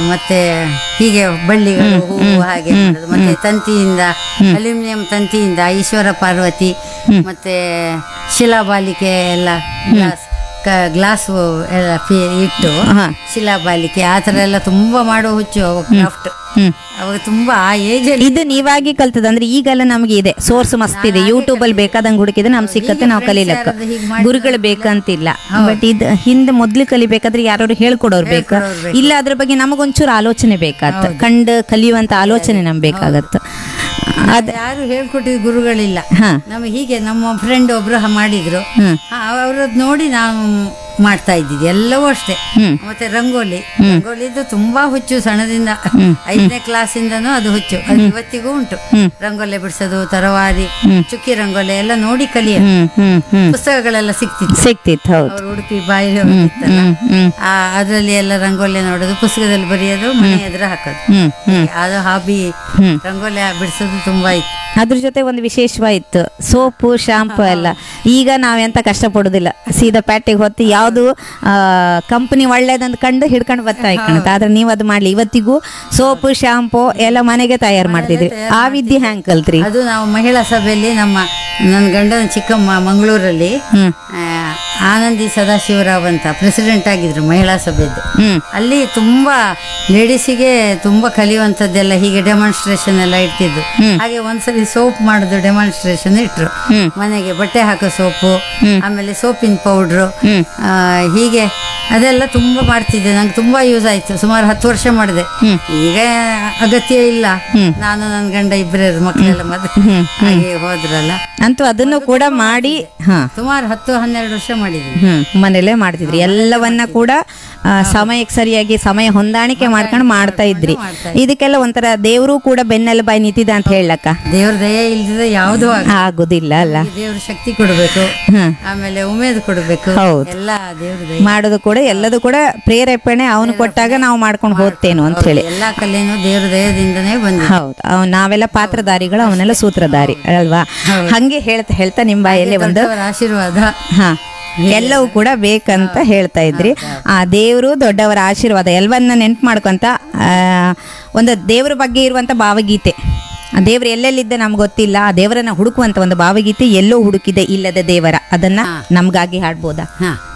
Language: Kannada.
ಮತ್ತೆ ಹೀಗೆ ಬಳ್ಳಿಗಳು ಹೂವು ಹಾಗೆ ಮಾಡೋದು ಮತ್ತೆ ತಂತಿಯಿಂದ ಅಲ್ಯೂಮಿನಿಯಂ ತಂತಿಯಿಂದ ಈಶ್ವರ ಪಾರ್ವತಿ ಮತ್ತೆ ಶಿಲಾಬಾಲಿಕೆ ಎಲ್ಲ ಗ್ಲಾಸ್ ಗ್ಲಾಸ್ ಎಲ್ಲ ಫಿ- ಇಟ್ಟು ಹಾ. ಶಿಲಾಬಾಲಿಕೆ ಆ ಥರ ಎಲ್ಲ ತುಂಬಾ ಮಾಡೋ ಹುಚ್ಚು ಕ್ರಾಫ್ಟ್ ಹ್ಮ್ ಅವಾಗ ತುಂಬಾ ಆ ಏಜ್ ಅಲ್ಲಿ ಇದು ನೀವಾಗಿ ಕಲ್ತದ ಅಂದ್ರೆ ಈಗೆಲ್ಲ ನಮಗೆ ಇದೆ ಸೋರ್ಸ್ ಮಸ್ತ್ ಇದೆ ಯೂಟ್ಯೂಬ್ ಅಲ್ಲಿ ಬೇಕಾದಂಗೆ ಹುಡುಕಿದ್ರೆ ನಮ್ ಸಿಕ್ಕತ್ತೆ ನಾವು ಕಲೀಲಕ್ಕ ಯಾರಾದ್ರು ಹೀಗ್ ಮಾಡಿದ್ರು ಗುರುಗಳು ಬೇಕಂತಿಲ್ಲ ಬಟ್ ಇದು ಹಿಂದೆ ಮೊದ್ಲು ಕಲಿಬೇಕಾದ್ರೆ ಯಾರು ಹೇಳ್ಕೊಡೋರು ಬೇಕು ಇಲ್ಲ ಅದ್ರ ಬಗ್ಗೆ ನಮಗೊಂಚೂರು ಆಲೋಚನೆ ಬೇಕಾತ ಕಂಡು ಕಲಿಯುವಂತ ಆಲೋಚನೆ ನಮ್ಗೆ ಬೇಕಾಗತ್ತ ಅದ್ ಯಾರು ಹೇಳ್ಕೊಟ್ಟಿದ್ ಗುರುಗಳಿಲ್ಲ ಹಾ ನಮಗೆ ಹೀಗೆ ನಮ್ಮ ಫ್ರೆಂಡ್ ಒಬ್ರು ಹ- ಮಾಡಿದ್ರು ಹ್ಮ್ ಅವ್ರದ್ದು ನೋಡಿ ನಾವು ಮಾಡ್ತಾ ಇದ್ದಿದ್ದು ಎಲ್ಲವೂ ಅಷ್ಟೇ ಹ್ಮ್. ಮತ್ತೆ ರಂಗೋಲಿ ರಂಗೋಲಿದು ತುಂಬಾ ಹುಚ್ಚು ಸಣ್ಣದಿಂದ ಐದನೇ ಕ್ಲಾಸಿಂದನೂ ಅದು ಹುಚ್ಚು ಅದು ಇವತ್ತಿಗೂ ಉಂಟು ಹ್ಮ್. ರಂಗೋಲಿ ಬಿಡಿಸೋದು ತರವಾರಿ ಚುಕ್ಕಿ ರಂಗೋಲಿ ಎಲ್ಲ ನೋಡಿ ಕಲಿಯ ಹ್ಮ್ ಹ್ಮ್ ಹ್ಮ್ ಪುಸ್ತಕಗಳೆಲ್ಲ ಸಿಕ್ತಿತ್ತು ಸಿಕ್ತಿತ್ತು ಹೌದು ಅವ್ರು ಉಡುಪಿ ಬಾಯಲ್ಲಿ ಹೋಗಿತ್ತಲ್ಲ ಹ್ಮ್ ಹ್ಮ್ ಆ ಅದರಲ್ಲಿ ಎಲ್ಲ ರಂಗೋಲಿ ನೋಡೋದು ಪುಸ್ತಕದಲ್ಲಿ ಬರೆಯೋದು ಮನೆ ಎದುರು ಹಾಕೋದು ಹ್ಮ್ ಹ್ಮ್ ಅದು ಹಾಬಿ ಹ್ಮ್. ರಂಗೋಲಿ ಬಿಡಿಸೋದು ತುಂಬಾ ಇತ್ತು ಅದ್ರ ಜೊತೆ ಒಂದು ವಿಶೇಷವಾಯಿತು ಸೋಪು ಶಾಂಪು ಎಲ್ಲ ಈಗ ನಾವೆಂತ ಕಷ್ಟಪಡೋದಿಲ್ಲ ಸೀದಾ ಪ್ಯಾಟಿಗೆ ಹೊತ್ತು ಯಾವುದು ಕಂಪನಿ ಒಳ್ಳೇದಂತ ಕಂಡು ಹಿಡ್ಕೊಂಡು ಬರ್ತಾ ಇಕ್ಕಣತ್ ಆದ್ರೆ ನೀವು ಅದು ಮಾಡ್ಲಿ ಇವತ್ತಿಗೂ ಸೋಪು ಶಾಂಪು ಎಲ್ಲ ಮನೆಗೆ ತಯಾರು ಮಾಡ್ತಿದ್ರಿ ಆ ವಿದ್ಯೆ ಹ್ಯಾಂಗ್ ಕಲ್ತ್ರಿ ಅದು ನಾವು ಮಹಿಳಾ ಸಭೆಯಲ್ಲಿ ನಮ್ಮ ನನ್ನ ಗಂಡನ ಚಿಕ್ಕಮ್ಮ ಮಂಗಳೂರಲ್ಲಿ ಹ್ಮ್ ಆ, ಆನಂದಿ ಸದಾಶಿವರಾವ್ ಅಂತ ಪ್ರೆಸಿಡೆಂಟ್ ಆಗಿದ್ರು ಮಹಿಳಾ ಸಭೆದ್ದು ಹ್ಮ್ ಅಲ್ಲಿ ತುಂಬಾ ಲೇಡೀಸಿಗೆ ತುಂಬಾ ಕಲಿಯುವಂಥದ್ದೆಲ್ಲ ಹೀಗೆ ಡೆಮಾನ್ಸ್ಟ್ರೇಷನ್ ಎಲ್ಲ ಇಡ್ತಿದ್ದು ಹ್ಮ್. ಹಾಗೆ ಒಂದ್ಸಲಿ ಸೋಪ್ ಮಾಡೋದು ಡೆಮಾನ್ಸ್ಟ್ರೇಷನ್ ಇಟ್ರು ಹ್ಮ್. ಮನೆಗೆ ಬಟ್ಟೆ ಹಾಕೋ ಸೋಪು ಹ್ಮ್. ಆಮೇಲೆ ಸೋಪಿನ ಪೌಡ್ರು ಹ್ಮ್. ಹೀಗೆ ಅದೆಲ್ಲ ತುಂಬಾ ಮಾಡ್ತಿದ್ದೆ ನಂಗೆ ತುಂಬಾ ಯೂಸ್ ಆಯ್ತು ಸುಮಾರು ಹತ್ತು ವರ್ಷ ಮಾಡಿದೆ ಹ್ಮ್. ಈಗ ಅಗತ್ಯ ಇಲ್ಲ ಹ್ಮ್. ನಾನು ನನ್ನ ಗಂಡ ಇಬ್ಬರೇ ಮಕ್ಕಳೆಲ್ಲ ಮದುವೆ ಹ್ಮ್. ಹಾಗೆ ಹೋದ್ರಲ್ಲ ಅಂತೂ ಅದನ್ನು ಕೂಡ ಮಾಡಿ ಹಾ ಸುಮಾರು ಹತ್ತು ಹನ್ನೆರಡು ವರ್ಷ ಮಾಡಿದ್ದೀನಿ ಹ್ಮ್ ಮನೇಲೇ ಮಾಡ್ತಿದ್ರಿ ಎಲ್ಲವನ್ನ ಕೂಡ ಆ, ಸಮಯಕ್ಕೆ ಸರಿಯಾಗಿ ಸಮಯ ಹೊಂದಾಣಿಕೆ ಮಾಡ್ಕೊಂಡು ಮಾಡ್ತಾ ಇದ್ರಿ ಮಾಡ್ತಾ ಇದಕ್ಕೆಲ್ಲ ಒಂಥರ ದೇವರು ಕೂಡ ಬೆನ್ನೆಲುಬಾಯಿ ನಿಂತಿದ ಅಂತ ಹೇಳಕ್ಕ ದೇವ್ರ ದಯ ಇಲ್ದಿದ್ರೆ ಯಾವುದೂ ಆಗ ಆಗುದಿಲ್ಲ ಅಲ್ಲ ದೇವ್ರ ಶಕ್ತಿ ಕೊಡಬೇಕು ಹ್ಮ್ ಆಮೇಲೆ ಉಮೇದು ಕೊಡಬೇಕು ಹೌದು. ಎಲ್ಲ ದೇವ್ರ ದಯ ಮಾಡೋದು ಕೂಡ ಎಲ್ಲದೂ ಕೂಡ ಪ್ರೇರೇಪಣೆ ಅವನು ಕೊಟ್ಟಾಗ ನಾವು ಮಾಡ್ಕೊಂಡು ಹೋಗ್ತೇನು ಅಂತ ಹೇಳಿ ಎಲ್ಲಾ ಕಲೆನೂ ದೇವ್ರ ದಯದಿಂದನೇ ಬಂದಿದೆ ಹೌದು ಅವ್ ನಾವೆಲ್ಲ ಪಾತ್ರಧಾರಿಗಳು ಅವನೆಲ್ಲ ಸೂತ್ರಧಾರಿ ಅಲ್ವಾ ಹಂಗೆ ಹೇಳ್ತಾ ಹೇಳ್ತಾ ನಿಮ್ ಬಾಯಲ್ಲಿ ಒಂದು ದೊಡ್ಡವರ ಆಶೀರ್ವಾದ ಹಾ ಎಲ್ಲವೂ ಕೂಡ ಬೇಕಂತ ಹೇಳ್ತಾ ಇದ್ರಿ ಆ ದೇವರು ದೊಡ್ಡವರ ಆಶೀರ್ವಾದ ಎಲ್ಲವನ್ನ ನೆನ್ಪು ಮಾಡ್ಕೊಂತ ಆ, ಒಂದು ದೇವರ ಬಗ್ಗೆ ಇರುವಂತ ಭಾವಗೀತೆ ಆ ದೇವ್ರು ಎಲ್ಲೆಲ್ಲಿದ್ದ ನಮ್ಗೆ ಗೊತ್ತಿಲ್ಲ ಆ ದೇವರನ್ನ ಹುಡುಕುವಂತ ಒಂದು ಭಾವಗೀತೆ ಎಲ್ಲೋ ಹುಡುಕಿದೆ ಇಲ್ಲದ ದೇವರ ಅದನ್ನ ನಮ್ಗಾಗಿ ಹಾಡ್ಬೋದಾ ಹಾ